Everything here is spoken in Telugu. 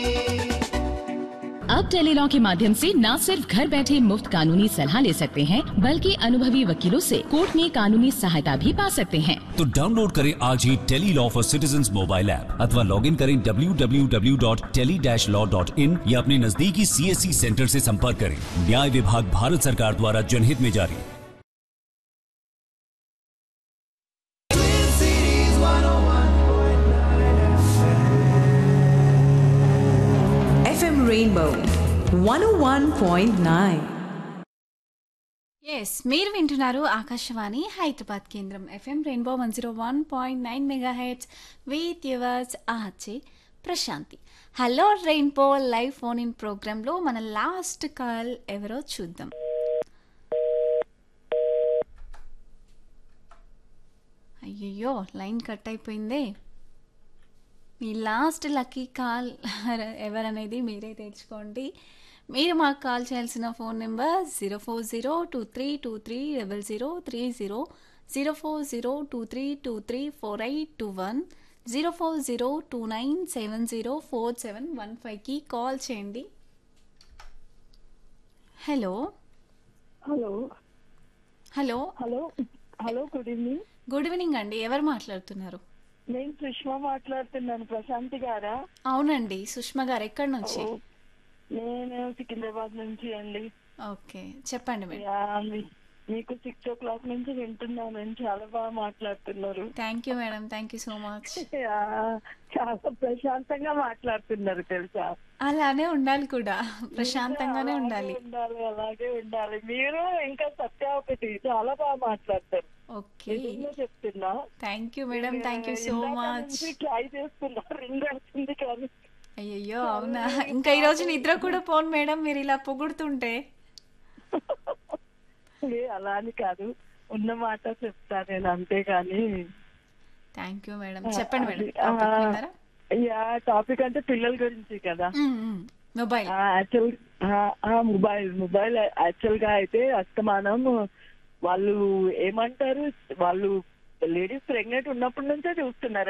अब टेलीलॉ के माध्यम से न सिर्फ घर बैठे मुफ्त कानूनी सलाह ले सकते हैं बल्कि अनुभवी वकीलों से कोर्ट में कानूनी सहायता भी पा सकते हैं तो डाउनलोड करें आज ही tele law for citizen mobile app अथवा लॉग इन करें www.tele-law.in या अपने नजदीकी सीएससी सेंटर से संपर्क करें न्याय विभाग भारत सरकार द्वारा जनहित में जारी FM Rainbow 101.9. ఎస్ మీరు వింటున్నారు ఆకాశవాణి హైదరాబాద్ కేంద్రం FM rainbow one zero one point nine megahertz with yours ఆచే Prashanti hello rainbow live phone in ప్రోగ్రాంలో మన లాస్ట్ కాల్ ఎవరో చూద్దాం అయ్యయ్యో లైన్ కట్ అయిపోయిందే మీ లాస్ట్ లక్కీ కాల్ ఎవరనేది మీరే తెచ్చుకోండి మీరు మాకు కాల్ చేయాల్సిన phone number zero four zero two three two three double zero three zero zero four zero two three two three four eight two one zero four zero two nine seven zero four seven one ఫైవ్కి కాల్ చేయండి hello hello hello hello hello good evening good evening అండి ఎవరు మాట్లాడుతున్నారు నేను సుష్మా మాట్లాడుతున్నాను ప్రశాంతి గారా అవునండి సుష్మా గారు ఎక్కడి నుంచి ఓ, నేను సికింద్రాబాద్ నుంచి అండి ఓకే చెప్పండి మేడం యా, మీ- మీకు సిక్స్ ఓ క్లాక్ నుంచి వింటున్నాను చాలా బాగా మాట్లాడుతున్నారు thank you madam thank you so much yeah, చాలా ప్రశాంతంగా మాట్లాడుతున్నారు తెలుసా అలానే ఉండాలి కూడా ప్రశాంతంగానే అలాగే ఉండాలి ఉండాలి అలాగే ఉండాలి మీరు ఇంకా సత్య ఒకటి చాలా బాగా మాట్లాడతారు ఓకే నిజంగా చెప్తున్నా thank you madam thank you so much try చేస్తున్నా రింగ్ వచ్చింది కానీ అయ్యయ్యో అవునా ఇంకా ఈ రోజు నిద్ర కూడా పోను మేడం మీరు ఇలా పొగుడుతుంటే లే, అలా అని కాదు ఉన్న మాట చెప్తా నేను అంతేగాని థ్యాంక్ యూ మేడం చెప్పండి మేడం ఆ, టాపిక్ విన్నారా యా టాపిక్ అంటే పిల్లల గురించి కదా mobile actual mobile mobile actual గా అయితే అస్తమానం వాళ్ళు ఏమంటారు వాళ్ళు లేడీస్ ప్రెగ్నెంట్ ఉన్నప్పటి నుంచే చూస్తున్నారు